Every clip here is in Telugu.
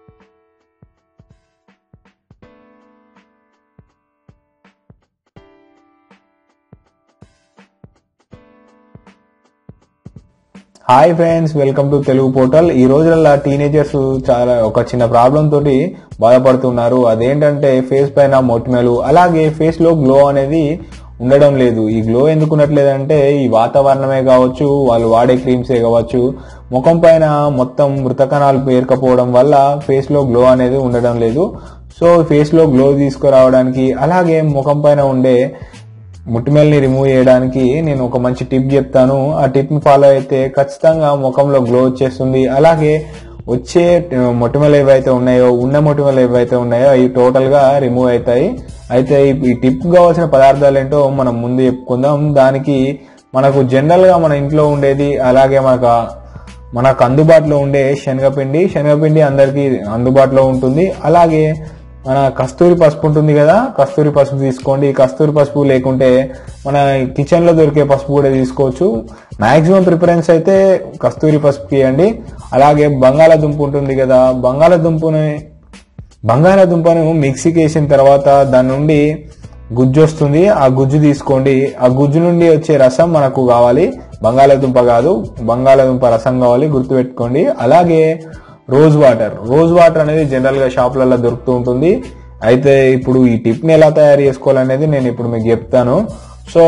hi friends welcome to Telugu portal ఈ రోజులలో టీనేజర్స్ చాలా ఒక చిన్న ప్రాబ్లం తోటి బాధపడుతున్నారు అదేంటంటే ఫేస్ పైన మొటిమలు అలాగే ఫేస్ లో గ్లో అనేది ఉండడం లేదు ఈ గ్లో ఎందుకు ఉండట్లేదంటే ఈ వాతావరణమే కావచ్చు వాళ్ళు వాడే క్రీమ్సే కావచ్చు ముఖం పైన మొత్తం మృత కణాలు పేరుకపోవడం వల్ల ఫేస్ లో గ్లో అనేది ఉండడం లేదు సో ఫేస్ లో గ్లో తీసుకురావడానికి అలాగే ముఖం పైన ఉండే ముటిమల్ని రిమూవ్ చేయడానికి నేను ఒక మంచి టిప్ చెప్తాను ఆ టిప్ ని ఫాలో అయితే ఖచ్చితంగా ముఖంలో గ్లో వచ్చేస్తుంది అలాగే వచ్చే మొటిమలు ఏవైతే ఉన్నాయో ఉన్న మొటిమలు ఏవైతే ఉన్నాయో అవి టోటల్ గా రిమూవ్ అవుతాయి అయితే ఈ- ఈ టిప్ కావాల్సిన పదార్థాలు ఏంటో మనం ముందు చెప్పుకుందాం దానికి మనకు జనరల్ గా మన ఇంట్లో ఉండేది అలాగే మనకు మనకు అందుబాటులో ఉండే శనగపిండి శనగపిండి అందరికీ అందుబాటులో ఉంటుంది అలాగే మన కస్తూరి పసుపు ఉంటుంది కదా కస్తూరి పసుపు తీసుకోండి కస్తూరి పసుపు లేకుంటే మన కిచెన్ లో దొరికే పసుపు కూడా తీసుకోవచ్చు మాక్సిమం ప్రిఫరెన్స్ అయితే కస్తూరి పసుపు ఇవ్వండి అలాగే బంగాళాదుంప ఉంటుంది కదా బంగాళాదుంపని బంగాళాదుంపను మిక్సీకి వేసిన తర్వాత దాని నుండి గుజ్జు వస్తుంది ఆ గుజ్జు తీసుకోండి ఆ గుజ్జు నుండి వచ్చే రసం మనకు కావాలి బంగాళాదుంప కాదు బంగాళాదుంప రసం కావాలి గుర్తుపెట్టుకోండి అలాగే రోజ్ వాటర్ రోజ్ వాటర్ అనేది జనరల్ గా షాపులలో దొరుకుతూ ఉంటుంది అయితే ఇప్పుడు ఈ టిప్ ని ఎలా తయారు చేసుకోవాలనేది నేను ఇప్పుడు మీకు చెప్తాను సో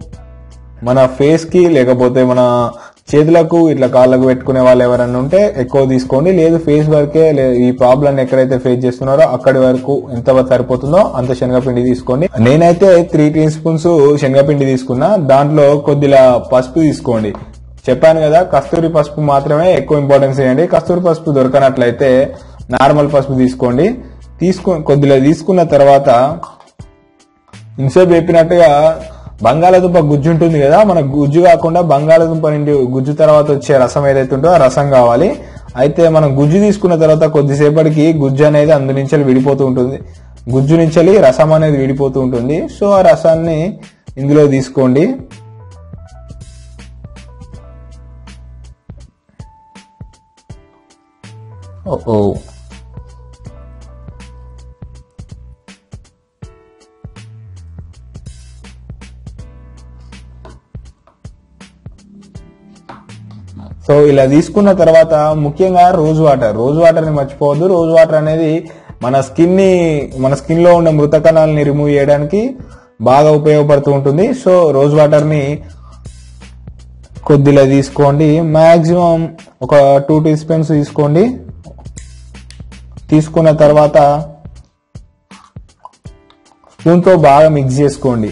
మన ఫేస్ కి లేకపోతే మన చేతులకు ఇట్లా కాళ్ళకు పెట్టుకునే వాళ్ళు ఎవరైనా ఉంటే ఎక్కువ తీసుకోండి లేదు ఫేస్ వరకే లే- ఈ ప్రాబ్లం ఎక్కడైతే ఫేస్ చేస్తున్నారో అక్కడి వరకు ఎంత సరిపోతుందో అంత శనగపిండి తీసుకోండి నేనైతే త్రీ టీ స్పూన్స్ శనగపిండి తీసుకున్నా దాంట్లో కొద్దిగా పసుపు తీసుకోండి చెప్పాను కదా కస్తూరి పసుపు మాత్రమే ఎక్కువ ఇంపార్టెన్స్ ఇవ్వండి కస్తూరి పసుపు దొరకనట్లయితే నార్మల్ పసుపు తీసుకోండి తీసుకు కొద్దిగా తీసుకున్న తర్వాత ఇన్సేపు చెప్పినట్టుగా బంగాళాదుంప గుజ్జు ఉంటుంది కదా మన గుజ్జు కాకుండా బంగాళాదుంప నుండి గుజ్జు తర్వాత వచ్చే రసం ఏదైతే ఉంటుందో ఆ రసం కావాలి అయితే మనం గుజ్జు తీసుకున్న తర్వాత కొద్దిసేపటికి గుజ్జు అనేది అందు నుంచి విడిపోతూ ఉంటుంది గుజ్జు నుంచి రసం అనేది విడిపోతూ ఉంటుంది సో ఆ రసాన్ని ఇందులో తీసుకోండి ఓ ఓ సో ఇలా తీసుకున్న తర్వాత ముఖ్యంగా రోజ్ వాటర్ రోజ్ వాటర్ ని మర్చిపోవద్దు రోజ్ వాటర్ అనేది మన స్కిన్ ని మన స్కిన్ లో ఉన్న మృత కణాలని రిమూవ్ చేయడానికి బాగా ఉపయోగపడుతూ ఉంటుంది సో రోజ్ వాటర్ ని కొద్దిగా తీసుకోండి మాక్సిమం ఒక టూ టీ స్పూన్స్ తీసుకోండి తీసుకున్న తర్వాత స్పూన్తో బాగా మిక్స్ చేసుకోండి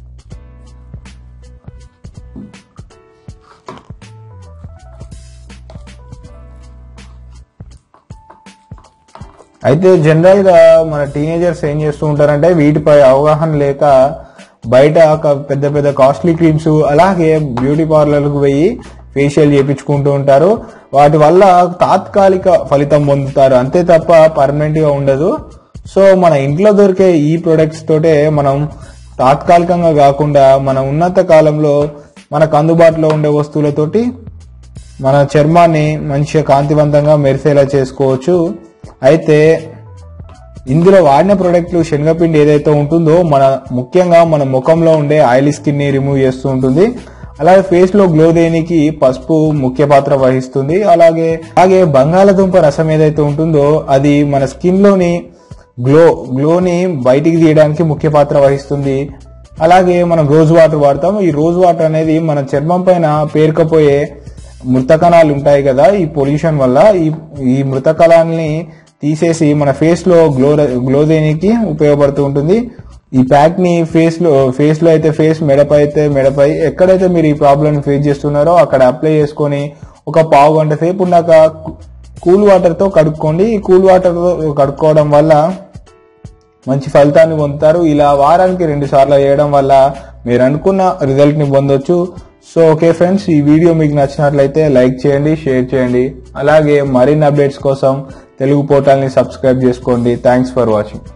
అయితే జనరల్ గా మన టీనేజర్స్ ఏం చేస్తూ ఉంటారంటే వీటిపై అవగాహన లేక బయట ఒక పెద్ద పెద్ద కాస్ట్లీ క్రీమ్స్ అలాగే బ్యూటీ పార్లర్లకు పోయి ఫేషియల్ చేయించుకుంటూ ఉంటారు వాటి వల్ల తాత్కాలిక ఫలితం పొందుతారు అంతే తప్ప పర్మనెంట్ గా ఉండదు సో మన ఇంట్లో దొరికే ఈ ప్రొడక్ట్స్ తోటే మనం తాత్కాలికంగా కాకుండా మన ఉన్నత కాలంలో మనకు అందుబాటులో ఉండే వస్తువులతోటి మన చర్మాన్ని మంచిగా కాంతివంతంగా మెరిసేలా చేసుకోవచ్చు అయితే ఇందులో వాడిన ప్రొడక్ట్లు శనగపిండి ఏదైతే ఉంటుందో మన ముఖ్యంగా మన ముఖంలో ఉండే ఆయిలీ స్కిన్ ని రిమూవ్ చేస్తూ ఉంటుంది అలాగే ఫేస్ లో గ్లో దేనికి పసుపు ముఖ్య పాత్ర వహిస్తుంది అలాగే అలాగే బంగాళదుంప రసం ఏదైతే ఉంటుందో అది మన స్కిన్ లోని గ్లో గ్లోని బయటికి తీయడానికి ముఖ్య పాత్ర వహిస్తుంది అలాగే మనం రోజ్ వాటర్ వాడతాం ఈ రోజ్ వాటర్ అనేది మన చర్మం పైన పేరుకపోయే మృత కణాలు ఉంటాయి కదా ఈ పొల్యూషన్ వల్ల ఈ ఈ మృత కణాలని తీసేసి మన ఫేస్ లో గ్లో గ్లో దేనికి ఉపయోగపడుతూ ఉంటుంది ఈ ప్యాక్ ని ఫేస్ లో ఫేస్ లో అయితే ఫేస్ మెడపై అయితే మెడపై ఎక్కడైతే మీరు ఈ ప్రాబ్లమ్ ఫేస్ చేస్తున్నారో అక్కడ అప్లై చేసుకొని ఒక పావు గంట సేపు ఉన్నాక కూల్ వాటర్ తో కడుక్కోండి ఈ కూల్ వాటర్ తో కడుక్కోవడం వల్ల మంచి ఫలితాన్ని పొందుతారు ఇలా వారానికి రెండు సార్లు చేయడం వల్ల మీరు అనుకున్న రిజల్ట్ ని పొందొచ్చు సో ఓకే ఫ్రెండ్స్ ఈ వీడియో మీకు నచ్చినట్లయితే లైక్ చేయండి షేర్ చేయండి అలాగే మరిన్ని అప్డేట్స్ కోసం తెలుగు పోర్టల్ని సబ్స్క్రైబ్ చేసుకోండి థ్యాంక్స్ ఫర్ వాచింగ్